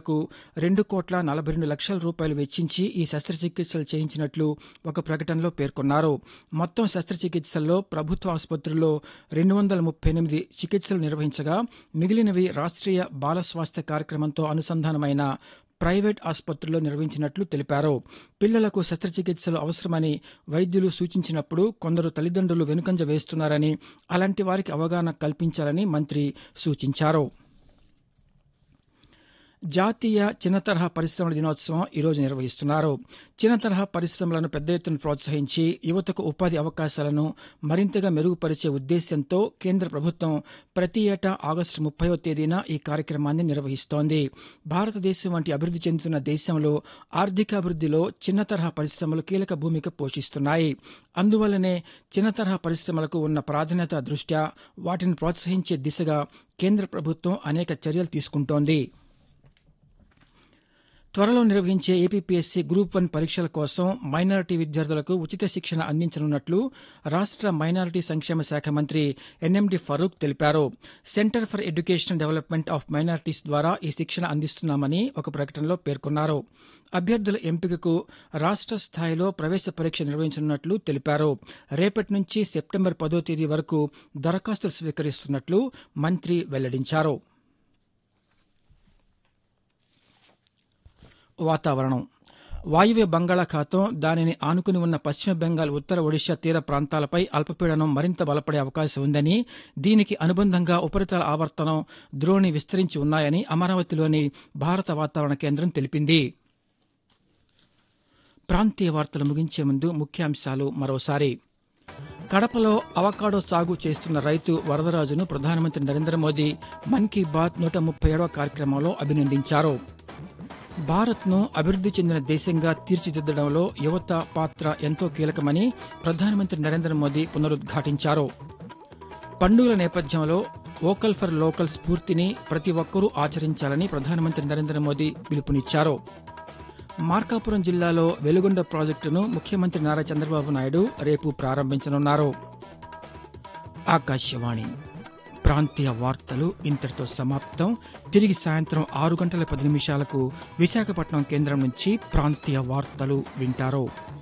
వరకు రెండు కోట్ల నలభై రెండు లక్షల రూపాయలు వెచ్చించి ఈ శస్త్రచికిత్సలు చేయించినట్లు ఒక ప్రకటనలో పేర్కొన్నారు మొత్తం శస్త్రచికిత్సల్లో ప్రభుత్వ ఆసుపత్రుల్లో రెండు వందల ముప్పై ఎనిమిది చికిత్సలు నిర్వహించగా మిగిలినవి రాష్ట్రీయ బాల స్వాస్థ్య కార్యక్రమంతో అనుసంధానమైన ప్రైవేట్ ఆసుపత్రుల్లో నిర్వహించినట్లు తెలిపారు పిల్లలకు శస్త్రచికిత్సలు అవసరమని వైద్యులు సూచించినప్పుడు కొందరు తల్లిదండ్రులు వెనుకంజ వేస్తున్నారని అలాంటి వారికి అవగాహన కల్పించాలని మంత్రి సూచించారు జాతీయ చిన్న తరహా పరిశ్రమల దినోత్సవం ఈరోజు నిర్వహిస్తున్నారు చిన్న తరహా పరిశ్రమలను పెద్ద ఎత్తున ప్రోత్సహించి యువతకు ఉపాధి అవకాశాలను మరింతగా మెరుగుపరిచే ఉద్దేశ్యంతో కేంద్ర ప్రభుత్వం ప్రతి ఏటా ఆగస్టు ముప్పైవ తేదీన ఈ కార్యక్రమాన్ని నిర్వహిస్తోంది భారతదేశం వంటి అభివృద్ధి చెందుతున్న దేశంలో ఆర్థికాభివృద్ధిలో చిన్న తరహా పరిశ్రమలు కీలక భూమిక పోషిస్తున్నాయి అందువల్లనే చిన్న తరహా పరిశ్రమలకు ఉన్న ప్రాధాన్యత దృష్ట్యా వాటిని ప్రోత్సహించే దిశగా కేంద్ర ప్రభుత్వం అనేక చర్యలు తీసుకుంటోంది త్వరలో నిర్వహించే ఏపీపీఎస్సీ గ్రూప్ వన్ పరీక్షల కోసం మైనారిటీ విద్యార్థులకు ఉచిత శిక్షణ అందించనున్నట్లు రాష్ట మైనారిటీ సంక్షేమ శాఖ మంత్రి ఎన్ఎండి ఫరూక్ తెలిపారు centre for education development of minorities ద్వారా ఈ శిక్షణ అందిస్తున్నామని ఒక ప్రకటనలో పేర్కొన్నారు అభ్యర్థుల ఎంపికకు రాష్ట స్థాయిలో ప్రవేశ పరీక్ష నిర్వహించనున్నట్లు తెలిపారు రేపటి నుంచి సెప్టెంబర్ పదో తేదీ వరకు దరఖాస్తులు స్వీకరిస్తున్నట్లు మంత్రి వెల్లడించారు వాతావరణం వాయువ్య బంగాళాఖాతం దానిని ఆనుకుని ఉన్న పశ్చిమ బెంగాల్ ఉత్తర ఒడిశా తీర ప్రాంతాలపై అల్పపీడనం మరింత బలపడే అవకాశం ఉందని దీనికి అనుబంధంగా ఉపరితల ఆవర్తనం ద్రోణి విస్తరించి ఉన్నాయని అమరావతిలోని భారత వాతావరణ కేంద్రం తెలిపింది ప్రాంతీయ వార్తలు ముగించే ముందు ముఖ్యాంశాలు మరోసారి కడపలో అవకాడో సాగు చేస్తున్న రైతు వరదరాజును ప్రధానమంత్రి నరేంద్ర మోదీ మన్ కీ బాత్ నూట ముప్పై ఏడవ కార్యక్రమంలో అభినందించారు భారత్ను అభివృద్ధి చెందిన దేశంగా తీర్చిదిద్దడంలో యువత పాత్ర ఎంతో కీలకమని ప్రధానమంత్రి నరేంద్ర మోదీ పునరుద్ఘాటించారు పండుగల నేపథ్యంలో వోకల్ ఫర్ లోకల్ స్ఫూర్తిని ప్రతి ఒక్కరూ ఆచరించాలని ప్రధానమంత్రి నరేంద్ర మోదీ పిలుపునిచ్చారు మార్కాపురం జిల్లాలో వెలుగొండ ప్రాజెక్టును ముఖ్యమంత్రి నారా చంద్రబాబు నాయుడు రేపు ప్రారంభించనున్నారు ఆకాశవాణి ప్రాంతీయ వార్తలు ఇంతటితో సమాప్తం తిరిగి సాయంత్రం ఆరు గంటల పది నిమిషాలకు విశాఖపట్నం కేంద్రం నుంచి ప్రాంతీయ వార్తలు వింటారు